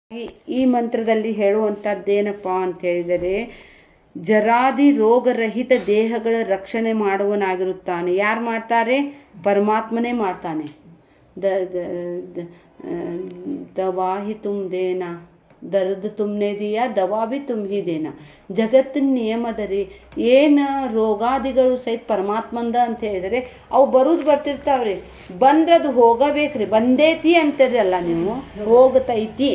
ಈ- ಈ ಮಂತ್ರದಲ್ಲಿ ಹೇಳುವಂಥದ್ದೇನಪ್ಪ ಅಂತ ಹೇಳಿದರೆ ಜರಾದಿ ರೋಗರಹಿತ ದೇಹಗಳ ರಕ್ಷಣೆ ಮಾಡುವನಾಗಿರುತ್ತಾನೆ ಯಾರು ಮಾಡ್ತಾರೆ ಪರಮಾತ್ಮನೇ ಮಾಡ್ತಾನೆ ದ ದ- ದ- ಆ, ದವಾ ಹಿ ತುಮ್ ದೇನಾ ದರ್ದ್ ತುಮ್ನೆ ದಿಯಾ ದವಾ ಬಿ ತುಮ್ ಹಿ ದೇನಾ ಜಗತ್ತಿನ ನಿಯಮದ ರೀ ಏನು ರೋಗಾದಿಗಳು ಸಹಿತ ಪರಮಾತ್ಮಂದ ಅಂತ ಹೇಳಿದರೆ ಅವು ಬರುದು ಬರ್ತಿರ್ತಾವ್ರಿ ಬಂದ್ರೆ ಅದು ಹೋಗಬೇಕ್ರಿ ಬಂದೇತಿ ಅಂತೀರಲ್ಲ ನೀವು ಹೋಗತೈತಿ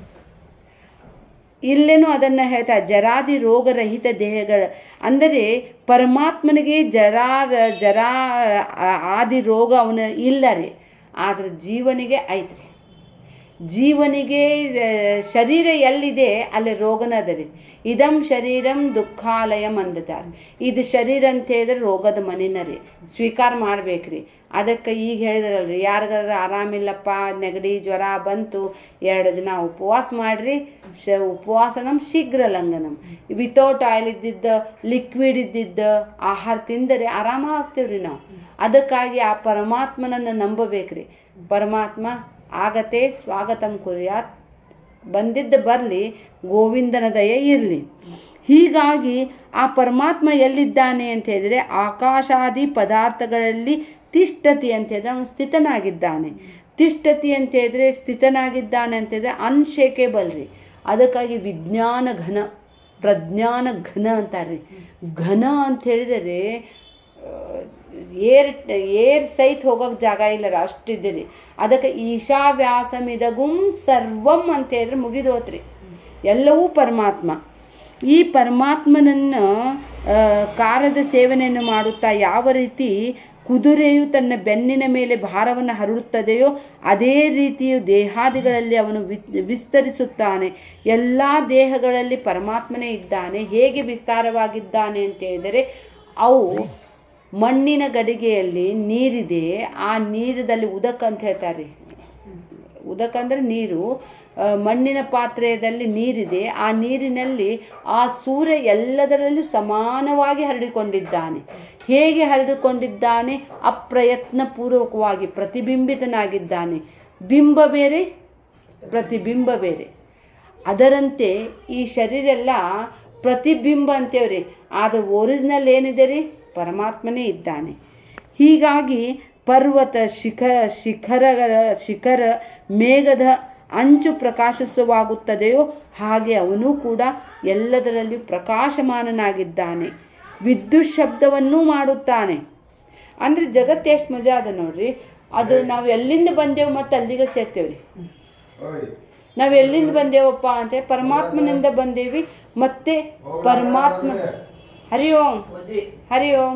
ಇಲ್ಲೇನು ಅದನ್ನ ಹೇಳ್ತಾ ಜರಾದಿ ರೋಗರಹಿತ ದೇಹಗಳ ಅಂದರೆ ಪರಮಾತ್ಮನಿಗೆ ಜರಾ ಜರಾ ಆ- ಆದಿ ರೋಗ ಅವನ ಇಲ್ಲ ರೀ ಆದ್ರೆ ಜೀವನಿಗೆ ಐತ್ರಿ ಜೀವನಿಗೆ ಆ, ಶರೀರ ಎಲ್ಲಿದೆ ಅಲ್ಲಿ ರೋಗನ ಅದ ರೀ ಇದಂ ಶರೀರಂ ದುಃಖಾಲಯಂ ಅಂದತಾರೆ ಇದು ಶರೀರ ಅಂತ ಹೇಳಿದ್ರೆ ರೋಗದ ಮನಿನ ರೀ ಸ್ವೀಕಾರ ಮಾಡ್ಬೇಕ್ರಿ ಅದಕ್ಕೆ ಈಗ ಹೇಳಿದ್ರಲ್ರಿ ಯಾರಿಗಾರ ಆರಾಮಿಲ್ಲಪ್ಪ ನೆಗಡಿ ಜ್ವರ ಬಂತು ಎರಡು ದಿನ ಉಪವಾಸ ಮಾಡ್ರಿ ಶ ಉಪವಾಸನಂ ಶೀಘ್ರ ಲಂಘನಂ ವಿತೌಟ್ ಆಯಿಲ್ ಇದ್ದಿದ್ದ ಲಿಕ್ವಿಡ್ ಇದ್ದಿದ್ದ ಆಹಾರ ತಿಂದರೆ ಆರಾಮ ಆಗ್ತೇವ್ರಿ ನಾವು ಅದಕ್ಕಾಗಿ ಆ ಪರಮಾತ್ಮನನ್ನು ನಂಬಬೇಕ್ರಿ ಪರಮಾತ್ಮ ಆಗತ್ತೆ ಸ್ವಾಗತಂ ಕುರಿಯಾತ್ ಬಂದಿದ್ದ ಬರಲಿ ಗೋವಿಂದನ ದಯೆ ಇರಲಿ ಹೀಗಾಗಿ ಆ ಪರಮಾತ್ಮ ಎಲ್ಲಿದ್ದಾನೆ ಅಂತ ಹೇಳಿದ್ರೆ ಆಕಾಶಾದಿ ಪದಾರ್ಥಗಳಲ್ಲಿ ತಿಷ್ಠತಿ ಅಂತ ಹೇಳಿದ್ರೆ ಅವನು ಸ್ಥಿತನಾಗಿದ್ದಾನೆ ತಿಷ್ಠತಿ ಅಂತ ಹೇಳಿದ್ರೆ ಸ್ಥಿತನಾಗಿದ್ದಾನೆ ಅಂತ ಹೇಳಿದ್ರೆ ಅನ್ಶೇಕೇಬಲ್ ರೀ ಅದಕ್ಕಾಗಿ ವಿಜ್ಞಾನ ಘನ ಪ್ರಜ್ಞಾನ ಘನ ಅಂತಾರ್ರಿ ಘನ ಅಂತ ಹೇಳಿದರೆ ಏರ್ ಏರ್ ಸಹಿತ ಹೋಗೋಕೆ ಜಾಗ ಇಲ್ಲ ರೀ ಅಷ್ಟಿದ್ದೀರಿ ಅದಕ್ಕೆ ಈಶಾವ್ಯಾಸಮಿದಗುಂ ಸರ್ವಂ ಅಂತ ಹೇಳಿದ್ರೆ ಮುಗಿದೋತ್ರಿ ಎಲ್ಲವೂ ಪರಮಾತ್ಮ ಈ ಪರಮಾತ್ಮನನ್ನು ಆ, ಕಾರದ ಸೇವನೆಯನ್ನು ಮಾಡುತ್ತಾ ಯಾವ ರೀತಿ ಕುದುರೆಯು ತನ್ನ ಬೆನ್ನಿನ ಮೇಲೆ ಭಾರವನ್ನು ಹರಡುತ್ತದೆಯೋ ಅದೇ ರೀತಿಯು ದೇಹಾದಿಗಳಲ್ಲಿ ಅವನು ವಿ- ವಿಸ್ತರಿಸುತ್ತಾನೆ ಎಲ್ಲ ದೇಹಗಳಲ್ಲಿ ಪರಮಾತ್ಮನೇ ಇದ್ದಾನೆ ಹೇಗೆ ವಿಸ್ತಾರವಾಗಿದ್ದಾನೆ ಅಂತ ಹೇಳಿದರೆ ಅವು ಮಣ್ಣಿನ ಗಡಿಗೆಯಲ್ಲಿ ನೀರಿದೆ ಆ ನೀರದಲ್ಲಿ ಉದಕ್ ಅಂತ ಹೇಳ್ತಾರೆ ಉದಕ ಅಂದ್ರೆ ನೀರು ಆ, ಮಣ್ಣಿನ ಪಾತ್ರೆಯಲ್ಲಿ ನೀರಿದೆ ಆ ನೀರಿನಲ್ಲಿ ಆ ಸೂರ್ಯ ಎಲ್ಲದರಲ್ಲೂ ಸಮಾನವಾಗಿ ಹರಡಿಕೊಂಡಿದ್ದಾನೆ ಹೇಗೆ ಹರಡಿಕೊಂಡಿದ್ದಾನೆ ಅಪ್ರಯತ್ನ ಪೂರ್ವಕವಾಗಿ ಪ್ರತಿಬಿಂಬಿತನಾಗಿದ್ದಾನೆ ಬಿಂಬ ಬೇರೆ ಪ್ರತಿಬಿಂಬ ಬೇರೆ ಅದರಂತೆ ಈ ಶರೀರ ಎಲ್ಲ ಪ್ರತಿಬಿಂಬ ಅಂತೇವ್ರಿ ಆದ್ರೆ ಒರಿಜಿನಲ್ ಏನಿದೆ ರೀ ಪರಮಾತ್ಮನೇ ಇದ್ದಾನೆ ಹೀಗಾಗಿ ಪರ್ವತ ಶಿಖ ಶಿಖರಗಳ ಶಿಖರ ಮೇಘದ ಅಂಚು ಪ್ರಕಾಶಿಸುವಾಗುತ್ತದೆಯೋ ಹಾಗೆ ಅವನು ಕೂಡ ಎಲ್ಲದರಲ್ಲಿಯೂ ಪ್ರಕಾಶಮಾನನಾಗಿದ್ದಾನೆ ವಿದ್ಯುತ್ ಶಬ್ದವನ್ನೂ ಮಾಡುತ್ತಾನೆ ಅಂದ್ರೆ ಜಗತ್ತು ಎಷ್ಟು ಮಜಾ ಅದ ನೋಡ್ರಿ ಅದು ನಾವು ಎಲ್ಲಿಂದ ಬಂದೇವು ಮತ್ತು ಅಲ್ಲಿಗೆ ಸೇರ್ತೇವ್ರಿ ನಾವು ಎಲ್ಲಿಂದ ಬಂದೇವಪ್ಪ ಅಂತ ಪರಮಾತ್ಮನಿಂದ ಬಂದೇವಿ ಮತ್ತೆ ಪರಮಾತ್ಮ ಹರಿ ಓಂ ಹರಿ ಓಂ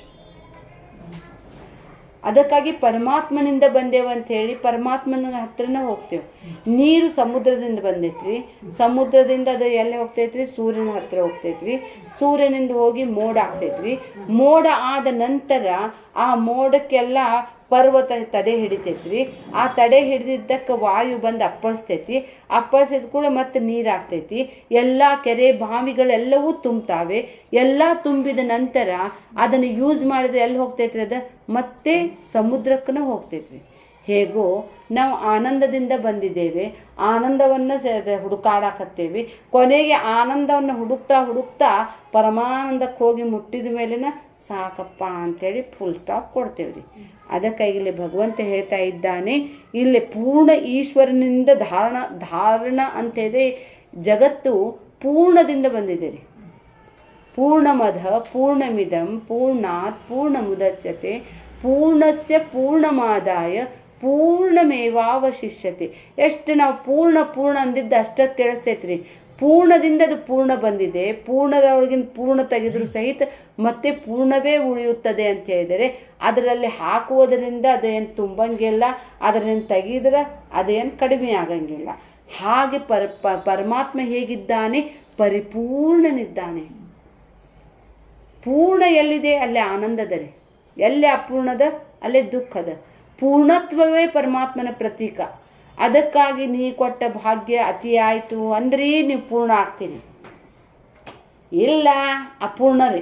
ಅದಕ್ಕಾಗಿ ಪರಮಾತ್ಮನಿಂದ ಬಂದೇವು ಅಂತ ಹೇಳಿ ಪರಮಾತ್ಮನ ಹತ್ರನೇ ಹೋಗ್ತೇವೆ ನೀರು ಸಮುದ್ರದಿಂದ ಬಂದೈತ್ರಿ ಸಮುದ್ರದಿಂದ ಅದು ಎಲ್ಲಿ ಹೋಗ್ತೈತ್ರಿ ಸೂರ್ಯನ ಹತ್ರ ಹೋಗ್ತೈತ್ರಿ ಸೂರ್ಯನಿಂದ ಹೋಗಿ ಮೋಡ ಆಗ್ತೈತ್ರಿ ಮೋಡ ಆದ ನಂತರ ಆ ಮೋಡಕ್ಕೆಲ್ಲ ಪರ್ವತ ತಡೆ ಹಿಡಿತೈತ್ರಿ ಆ ತಡೆ ಹಿಡಿದಿದ್ದಕ್ಕೆ ವಾಯು ಬಂದು ಅಪ್ಪಳಿಸ್ತೈತಿ ಅಪ್ಪಳಿಸಿದ ಕೂಡ ಮತ್ತೆ ನೀರು ಆಗ್ತೈತಿ ಎಲ್ಲ ಕೆರೆ ಬಾವಿಗಳೆಲ್ಲವೂ ತುಂಬ್ತಾವೆ ಎಲ್ಲ ತುಂಬಿದ ನಂತರ ಅದನ್ನು ಯೂಸ್ ಮಾಡಿದ್ರೆ ಎಲ್ಲಿ ಹೋಗ್ತೈತ್ರಿ ಅದು ಮತ್ತೆ ಸಮುದ್ರಕ್ಕೂ ಹೋಗ್ತೈತ್ರಿ ಹೇಗೋ ನಾವು ಆನಂದದಿಂದ ಬಂದಿದ್ದೇವೆ ಆನಂದವನ್ನು ಹುಡುಕಾಡಕತ್ತೇವೆ ಕೊನೆಗೆ ಆನಂದವನ್ನು ಹುಡುಕ್ತಾ ಹುಡುಕ್ತಾ ಪರಮಾನಂದಕ್ಕೆ ಹೋಗಿ ಮುಟ್ಟಿದ ಮೇಲಿನ ಸಾಕಪ್ಪ ಅಂತೇಳಿ ಫುಲ್ ಸ್ಟಾಪ್ ಕೊಡ್ತೇವೆ ರೀ ಅದಕ್ಕಾಗಿ ಇಲ್ಲಿ ಭಗವಂತ ಹೇಳ್ತಾ ಇದ್ದಾನೆ ಇಲ್ಲಿ ಪೂರ್ಣ ಈಶ್ವರನಿಂದ ಧಾರಣ ಧಾರಣ ಅಂತೇಳಿ ಜಗತ್ತು ಪೂರ್ಣದಿಂದ ಬಂದಿದೆ ರೀ ಪೂರ್ಣಮಧ ಪೂರ್ಣಮಿದಂ ಪೂರ್ಣಾತ್ ಪೂರ್ಣಮುದಚ್ಯತೆ ಪೂರ್ಣಸ್ಯ ಪೂರ್ಣಮಾದಾಯ ಪೂರ್ಣಮೇವಾವಶಿಷ್ಯತೆ ಎಷ್ಟು ನಾವು ಪೂರ್ಣ ಪೂರ್ಣ ಅಂದಿದ್ದು ಅಷ್ಟಕ್ಕೆ ಕೇಳಿಸ್ತೈತ್ರಿ ಪೂರ್ಣದಿಂದ ಅದು ಪೂರ್ಣ ಬಂದಿದೆ ಪೂರ್ಣದೊಳಗಿನ ಪೂರ್ಣ ತೆಗೆದ್ರು ಸಹಿತ ಮತ್ತೆ ಪೂರ್ಣವೇ ಉಳಿಯುತ್ತದೆ ಅಂತ ಹೇಳಿದರೆ ಅದರಲ್ಲಿ ಹಾಕುವುದರಿಂದ ಅದೇನು ತುಂಬಂಗಿಲ್ಲ ಅದರಿಂದ ತೆಗೆದ್ರೆ ಅದೇನು ಕಡಿಮೆ ಆಗಂಗಿಲ್ಲ ಹಾಗೆ ಪರ ಪ- ಪರಮಾತ್ಮ ಹೇಗಿದ್ದಾನೆ ಪರಿಪೂರ್ಣನಿದ್ದಾನೆ ಪೂರ್ಣ ಎಲ್ಲಿದೆ ಅಲ್ಲಿ ಆನಂದದ ರೀ ಎಲ್ಲಿ ಅಪೂರ್ಣದ ಅಲ್ಲೇ ದುಃಖದ ಪೂರ್ಣತ್ವವೇ ಪರಮಾತ್ಮನ ಪ್ರತೀಕ ಅದಕ್ಕಾಗಿ ನೀ ಕೊಟ್ಟ ಭಾಗ್ಯ ಅತಿ ಆಯಿತು ಅಂದ್ರೆ ನೀವು ಪೂರ್ಣ ಆಗ್ತೀರಿ ಇಲ್ಲ ಅಪೂರ್ಣ ರೀ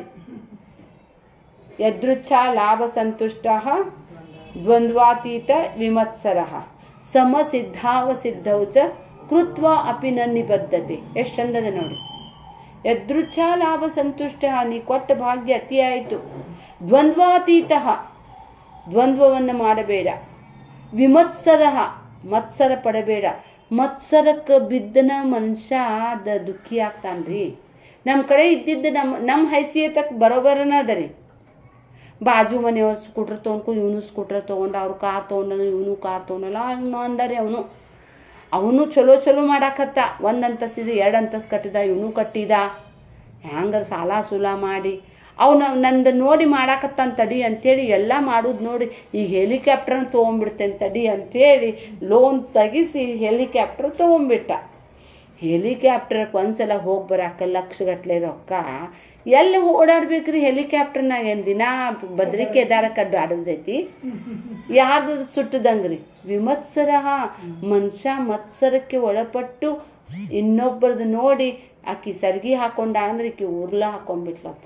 ಯದೃಚ್ಛ ಲಾಭ ಸಂತುಷ್ಟ ದ್ವಂದ್ವಾತೀತ ವಿಮತ್ಸರ ಸಮಸಿದ್ಧಾವಸಿದ್ಧೌ ಚ ಕೃತ್ವ ಅಪಿ ನ ನಿಬದ್ಧತೆ ಎಷ್ಟು ಚಂದದ ನೋಡಿ ಯದೃಚ್ಛ ಲಾಭ ಸಂತುಷ್ಟ ನೀ ಕೊಟ್ಟ ಭಾಗ್ಯ ಅತಿಯಾಯಿತು ದ್ವಂದ್ವಾತೀತ ದ್ವಂದ್ವವನ್ನು ಮಾಡಬೇಡ ವಿಮತ್ಸರ ಮತ್ಸರ ಪಡಬೇಡ ಮತ್ಸರಕ್ಕೆ ಬಿದ್ದನ ಮನುಷ್ಯ ದ ದುಃಖಿ ಆಗ್ತಾನ್ರಿ ನಮ್ಮ ಕಡೆ ಇದ್ದಿದ್ದು ನಮ್ಮ ನಮ್ಮ ಹೈಸಿಯತಕ್ಕೆ ಬರೋಬರನ ಅದ ರೀ ಬಾಜು ಮನೆಯವ್ರು ಸ್ಕೂಟ್ರ್ ತೊಗೊಂಡು ಇವನು ಸ್ಕೂಟ್ರ್ ತೊಗೊಂಡು ಅವ್ರು ಕಾರ್ ತೊಗೊಂಡನು ಇವನು ಕಾರ್ ತೊಗೊಂಡಲ್ಲ ಅವನು ಅಂದಾರೆ ಅವನು ಅವನು ಚಲೋ ಚಲೋ ಮಾಡಾಕತ್ತ ಒಂದು ಅಂತಸ್ತಿದ್ದು ಎರಡು ಅಂತಸ್ತು ಕಟ್ಟಿದ ಇವನು ಕಟ್ಟಿದ ಹ್ಯಾಂಗಾರ ಸಾಲ ಸೂಲ ಮಾಡಿ ಅವನು ನಂದು ನೋಡಿ ಮಾಡಾಕತ್ತಾನ ತಡಿ ಅಂಥೇಳಿ ಎಲ್ಲ ಮಾಡೋದು ನೋಡಿ ಈಗ ಹೆಲಿಕಾಪ್ಟರ್ನ ತೊಗೊಂಬಿಡ್ತೇನೆ ತಡಿ ಅಂಥೇಳಿ ಲೋನ್ ತೆಗಿಸಿ ಹೆಲಿಕಾಪ್ಟರ್ ತೊಗೊಂಬಿಟ್ಟ ಹೆಲಿಕಾಪ್ಟರ್ಗೆ ಒಂದ್ಸಲ ಹೋಗಿ ಬರಾಕ ಲಕ್ಷಗಟ್ಲೆ ರೊಕ್ಕ ಎಲ್ಲಿ ಓಡಾಡ್ಬೇಕ್ರಿ ಹೆಲಿಕಾಪ್ಟರ್ನಾಗ ಏನು ದಿನ ಬದ್ರಿ ಕೇದಾರಕ್ಕೆ ಅಡ್ಡಾಡೋದೈತಿ ಯಾರ್ದು ಸುಟ್ಟದಂಗ್ರಿ ವಿಮತ್ಸರ ಮನುಷ್ಯ ಮತ್ಸರಕ್ಕೆ ಒಳಪಟ್ಟು ಇನ್ನೊಬ್ಬರದು ನೋಡಿ ಆಕಿ ಸರ್ಗಿ ಹಾಕೊಂಡ ಅಂದ್ರೆ ಈಕಿ ಉರ್ಲ ಹಾಕೊಂಡ್ಬಿಟ್ಲತ್ತ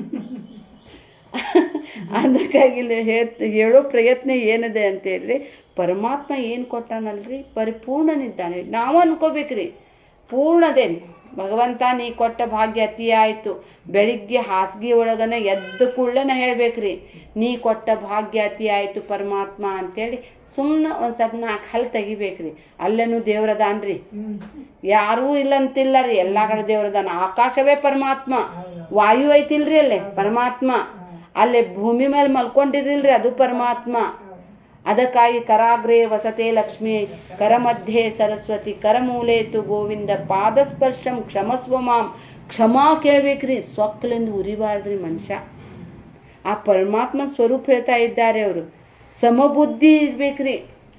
ಅದಕ್ಕಾಗಿ ಇಲ್ಲಿ ಹೇಳ್ ಹೇಳೋ ಪ್ರಯತ್ನ ಏನಿದೆ ಅಂತ ಹೇಳಿದ್ರೆ ಪರಮಾತ್ಮ ಏನು ಕೊಟ್ಟಾನಲ್ರಿ ಪರಿಪೂರ್ಣನಿದ್ದಾನೆ ನಾವು ಅನ್ಕೋಬೇಕ್ರಿ ಪೂರ್ಣದೇನು ಭಗವಂತ ನೀ ಕೊಟ್ಟ ಭಾಗ್ಯ ಅತಿ ಆಯಿತು ಬೆಳಿಗ್ಗೆ ಹಾಸಿಗೆ ಒಳಗನ ಎದ್ದ ಕೂಡಲೇ ಹೇಳ್ಬೇಕ್ರಿ ನೀ ಕೊಟ್ಟ ಭಾಗ್ಯ ಅತಿ ಆಯಿತು ಪರಮಾತ್ಮ ಅಂತೇಳಿ ಸುಮ್ಮನೆ ಒಂದು ಸ್ವಲ್ಪ ನಾಲ್ಕು ಹಲ್ ತೆಗಿಬೇಕ್ರಿ ಅಲ್ಲೇನು ದೇವ್ರದಾನ್ರಿ ಯಾರೂ ಇಲ್ಲ ಅಂತಿಲ್ಲ ರೀ ಎಲ್ಲ ಕಡೆ ದೇವ್ರದಾನ ಆಕಾಶವೇ ಪರಮಾತ್ಮ ವಾಯು ಐತಿಲ್ರಿ ಅಲ್ಲೇ ಪರಮಾತ್ಮ ಅಲ್ಲೇ ಭೂಮಿ ಮೇಲೆ ಮಲ್ಕೊಂಡಿರಿಲ್ರಿ ಅದು ಪರಮಾತ್ಮ ಅದಕ್ಕಾಗಿ ಕರಾಗ್ರೇ ವಸತೆ ಲಕ್ಷ್ಮಿ ಕರಮಧ್ಯೆ ಸರಸ್ವತಿ ಕರಮೂಲೇತು ಗೋವಿಂದ ಪಾದಸ್ಪರ್ಶಂ ಕ್ಷಮಸ್ವ ಮಾಂ ಕ್ಷಮಾ ಕೇಳ್ಬೇಕ್ರಿ ಸೊಕ್ಕಲಿಂದ ಉರಿಬಾರ್ದ್ರಿ ಮನುಷ್ಯ ಆ ಪರಮಾತ್ಮ ಸ್ವರೂಪ ಹೇಳ್ತಾ ಇದ್ದಾರೆ ಅವರು ಸಮಬುದ್ಧಿ ಇರ್ಬೇಕ್ರಿ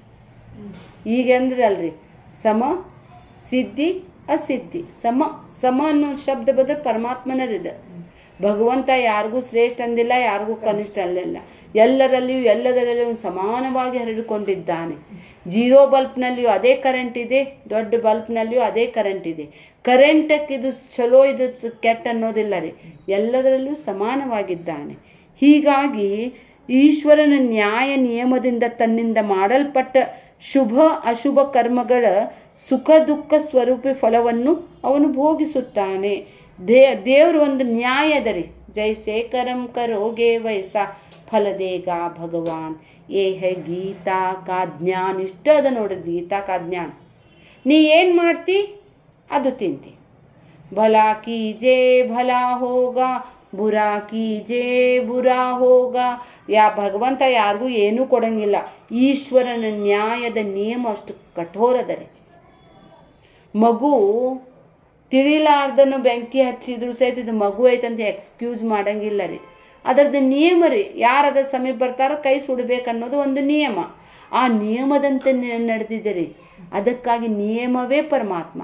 ಈಗ ಅಂದ್ರಲ್ರಿ ಸಮ ಸಿದ್ಧಿ ಅಸಿದ್ಧಿ ಸಮ ಸಮ ಅನ್ನೋ ಶಬ್ದ ಬದಲು ಪರಮಾತ್ಮನರಿದೆ ಭಗವಂತ ಯಾರಿಗೂ ಶ್ರೇಷ್ಠ ಅಂದಿಲ್ಲ ಯಾರಿಗೂ ಕನಿಷ್ಠ ಅಲ್ಲಿಲ್ಲ ಎಲ್ಲರಲ್ಲಿಯೂ ಎಲ್ಲದರಲ್ಲಿಯೂ ಸಮಾನವಾಗಿ ಹರಡಿಕೊಂಡಿದ್ದಾನೆ ಜೀರೋ ಬಲ್ಬ್ನಲ್ಲಿಯೂ ಅದೇ ಕರೆಂಟ್ ಇದೆ ದೊಡ್ಡ ಬಲ್ಬ್ನಲ್ಲಿಯೂ ಅದೇ ಕರೆಂಟ್ ಇದೆ ಕರೆಂಟಕ್ಕೆ ಇದು ಚಲೋ ಇದು ಕೆಟ್ಟ ಅನ್ನೋದಿಲ್ಲ ರೀ ಎಲ್ಲದರಲ್ಲಿಯೂ ಸಮಾನವಾಗಿದ್ದಾನೆ ಹೀಗಾಗಿ ಈಶ್ವರನ ನ್ಯಾಯ ನಿಯಮದಿಂದ ತನ್ನಿಂದ ಮಾಡಲ್ಪಟ್ಟ ಶುಭ ಅಶುಭ ಕರ್ಮಗಳ ಸುಖ ದುಃಖ ಸ್ವರೂಪಿ ಫಲವನ್ನು ಅವನು ಭೋಗಿಸುತ್ತಾನೆ ದೇ ದೇವರು ಒಂದು ನ್ಯಾಯ ಅದ ರೀ ಜೈಸೆ ಕರಂ ಕರೋಗೆ ವಯಸ್ಸ ಫಲದೇಗ ಭಗವಾನ್ ಏ ಹೇ ಗೀತಾ ಕಾ ಜ್ಞಾನ್ ಇಷ್ಟ ಅದ ನೋಡಿ ಗೀತಾ ಕಾ ಜ್ಞಾನ್ ನೀ ಏನು ಮಾಡ್ತಿ ಅದು ತಿಂತಿ ಭಲಾ ಕೀಜೆ ಭಲಾ ಹೋಗ ಬುರಾ ಕೀಜೆ ಬುರಾ ಹೋಗ ಯಾ ಭಗವಂತ ಯಾರಿಗೂ ಏನೂ ಕೊಡಂಗಿಲ್ಲ ಈಶ್ವರನ ನ್ಯಾಯದ ನಿಯಮ ಅಷ್ಟು ಕಠೋರದ ರೀ ಮಗು ತಿಳಿಲಾರ್ದನು ಬೆಂಕಿ ಹಚ್ಚಿದ್ರು ಸಹಿತ ಇದು ಮಗು ಐತಂತ ಎಕ್ಸ್ಕ್ಯೂಸ್ ಮಾಡಂಗಿಲ್ಲ ರೀ ಅದರದ್ದು ನಿಯಮ ರೀ ಯಾರು ಅದ್ರ ಸಮೀಪ ಬರ್ತಾರೋ ಕೈ ಸುಡಬೇಕು ಅನ್ನೋದು ಒಂದು ನಿಯಮ ಆ ನಿಯಮದಂತೆ ನಡೆದಿದೆ ರೀ ಅದಕ್ಕಾಗಿ ನಿಯಮವೇ ಪರಮಾತ್ಮ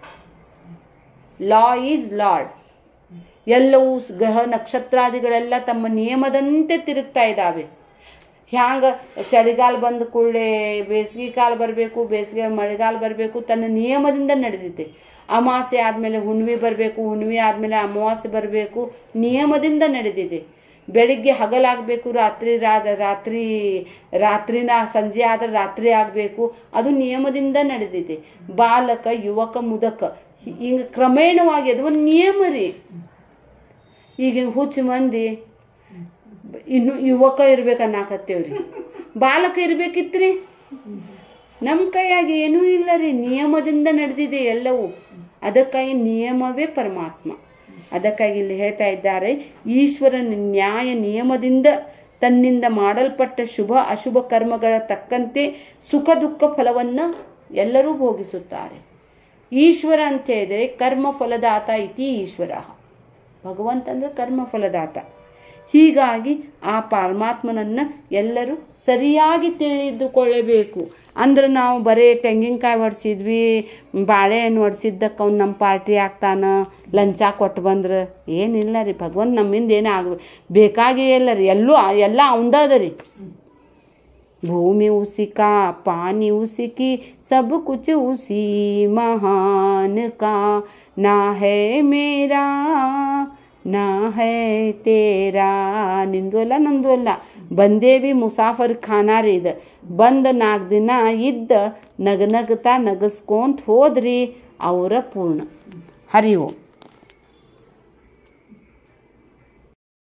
ಲಾ ಈಸ್ ಲಾರ್ಡ್ ಎಲ್ಲವೂ ಗ್ರಹ ನಕ್ಷತ್ರಾದಿಗಳೆಲ್ಲ ತಮ್ಮ ನಿಯಮದಂತೆ ತಿರುಗ್ತಾ ಇದ್ದಾವೆ ಹ್ಯಾಂಗ ಚಳಿಗಾಲ ಬಂದ ಕೂಡಲೇ ಬೇಸಿಗೆ ಕಾಲ ಬರಬೇಕು ಬೇಸಿಗೆ ಮಳೆಗಾಲ ಬರಬೇಕು ತನ್ನ ನಿಯಮದಿಂದ ನಡೆದಿದೆ ಅಮಾವಾಸ್ಯೆ ಆದಮೇಲೆ ಹುಣ್ಣಿಮೆ ಬರಬೇಕು ಹುಣ್ಣಿಮೆ ಆದಮೇಲೆ ಅಮಾವಾಸ್ಯೆ ಬರಬೇಕು ನಿಯಮದಿಂದ ನಡೆದಿದೆ ಬೆಳಿಗ್ಗೆ ಹಗಲಾಗಬೇಕು ರಾತ್ರಿ ರಾತ್ರಿ ರಾತ್ರಿನ ಸಂಜೆ ಆದರೆ ರಾತ್ರಿ ಆಗಬೇಕು ಅದು ನಿಯಮದಿಂದ ನಡೆದಿದೆ ಬಾಲಕ ಯುವಕ ಮುದಕ ಹಿಂಗೆ ಕ್ರಮೇಣವಾಗಿ ಅದು ಒಂದು ನಿಯಮ ರೀ ಈಗಿನ ಹುಚ್ಚು ಮಂದಿ ಇನ್ನು ಯುವಕ ಇರ್ಬೇಕನ್ನಾಕತ್ತೇವ್ರಿ ಬಾಲಕ ಇರ್ಬೇಕಿತ್ರಿ ನಮ್ಮ ಕೈಯಾಗಿ ಏನೂ ಇಲ್ಲ ರೀ ನಿಯಮದಿಂದ ನಡೆದಿದೆ ಎಲ್ಲವೂ ಅದಕ್ಕಾಗಿ ನಿಯಮವೇ ಪರಮಾತ್ಮ ಅದಕ್ಕಾಗಿ ಇಲ್ಲಿ ಹೇಳ್ತಾ ಇದ್ದಾರೆ ಈಶ್ವರನ ನ್ಯಾಯ ನಿಯಮದಿಂದ ತನ್ನಿಂದ ಮಾಡಲ್ಪಟ್ಟ ಶುಭ ಅಶುಭ ಕರ್ಮಗಳ ತಕ್ಕಂತೆ ಸುಖ ದುಃಖ ಫಲವನ್ನು ಎಲ್ಲರೂ ಭೋಗಿಸುತ್ತಾರೆ ಈಶ್ವರ ಅಂತ ಹೇಳಿದರೆ ಕರ್ಮ ಫಲದಾತ ಇತಿ ಈಶ್ವರ ಭಗವಂತ ಅಂದರೆ ಕರ್ಮ ಫಲದಾತ ಹೀಗಾಗಿ ಆ ಪರಮಾತ್ಮನನ್ನು ಎಲ್ಲರೂ ಸರಿಯಾಗಿ ತಿಳಿದುಕೊಳ್ಳಬೇಕು ಅಂದ್ರೆ ನಾವು ಬರೀ ತೆಂಗಿನಕಾಯಿ ಹೊಡ್ಸಿದ್ವಿ ಬಾಳೆಹಣ್ಣು ಹೊಡ್ಸಿದ್ದಕ್ಕೆ ಅವ್ನು ನಮ್ಮ ಪಾರ್ಟಿ ಆಗ್ತಾನ ಲಂಚ ಕೊಟ್ಟು ಬಂದ್ರೆ ಏನಿಲ್ಲ ರೀ ಭಗವಂತ ನಮ್ಮಿಂದ ಏನು ಆಗ ಬೇಕಾಗೇ ಇಲ್ಲ ರೀ ಎಲ್ಲೂ ಎಲ್ಲ ಅವಂದ ಅದ ರೀ भूमि उसी का पानी उसी की सब कुछ उसी महान का ना है मेरा ನಾ ಹೈ ತೇರಾ ನಿಂದು ಅಲ್ಲ ನಂದು ಅಲ್ಲ ಬಂದೇವಿ ಮುಸಾಫರ್ ಖಾನಾ ರೀ ಇದು ಬಂದ ನಾಲ್ಕು ದಿನ ಇದ್ದ ನಗ ನಗತಾ ನಗಸ್ಕೊಂತ ಹೋದ್ರಿ ಅವರ ಪೂರ್ಣ ಹರಿ ಓಂ